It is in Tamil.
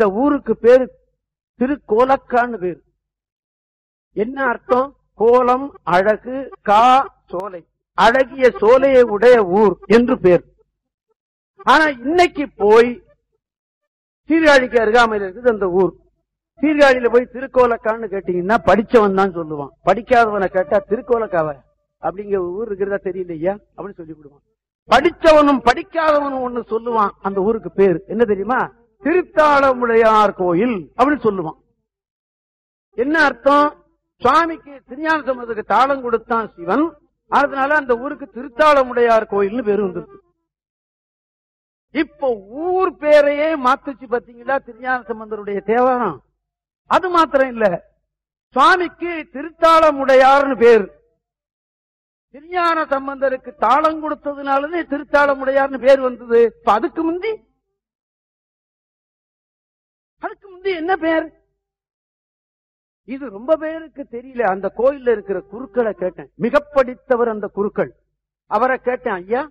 இந்த ஊருக்கு பேரு திருக்கோலக்கான்னு பேரு என்ன அர்த்தம் கோலம் அழகு கா சோலை அழகிய சோலையை உடைய ஊர் என்று பேர் ஆனா இன்னைக்கு போய் சீர்காழிக்கு அருகாமையில் இருக்குது அந்த ஊர் சீர்காழியில போய் திருக்கோலக்கான்னு கேட்டீங்கன்னா படிச்சவன் தான் சொல்லுவான் படிக்காதவனை கேட்டா திருக்கோலக்காவ அப்படிங்கிற ஒரு ஊர் இருக்கிறதா தெரியலையா அப்படின்னு சொல்லி கொடுவான் படிச்சவனும் படிக்காதவனும் ஒண்ணு சொல்லுவான் அந்த ஊருக்கு பேர் என்ன தெரியுமா திருத்தாளமுடையார் கோயில் அப்படின்னு சொல்லுவான் என்ன அர்த்தம் சுவாமிக்கு திருஞான சம்பந்தத்துக்கு தாளம் கொடுத்தான் சிவன் அதனால அந்த ஊருக்கு திருத்தாளமுடையார் கோயில்னு பேரு வந்துருக்கு இப்போ ஊர் பேரையே மாத்துச்சு பாத்தீங்களா திருஞான சம்பந்தருடைய தேவாரம் அது மாத்திரம் இல்ல சுவாமிக்கு திருத்தாளமுடையார்னு பேர் திருஞான சம்பந்தருக்கு தாளம் கொடுத்ததுனாலதான் திருத்தாளமுடையார்னு பேர் வந்தது இப்ப அதுக்கு முந்தி அதுக்கு முந்தி என்ன பேர் இது ரொம்ப பேருக்கு தெரியல அந்த கோயில்ல இருக்கிற குருக்களை கேட்டேன் மிக படித்தவர் அந்த குருக்கள் அவரை கேட்டேன் ஐயா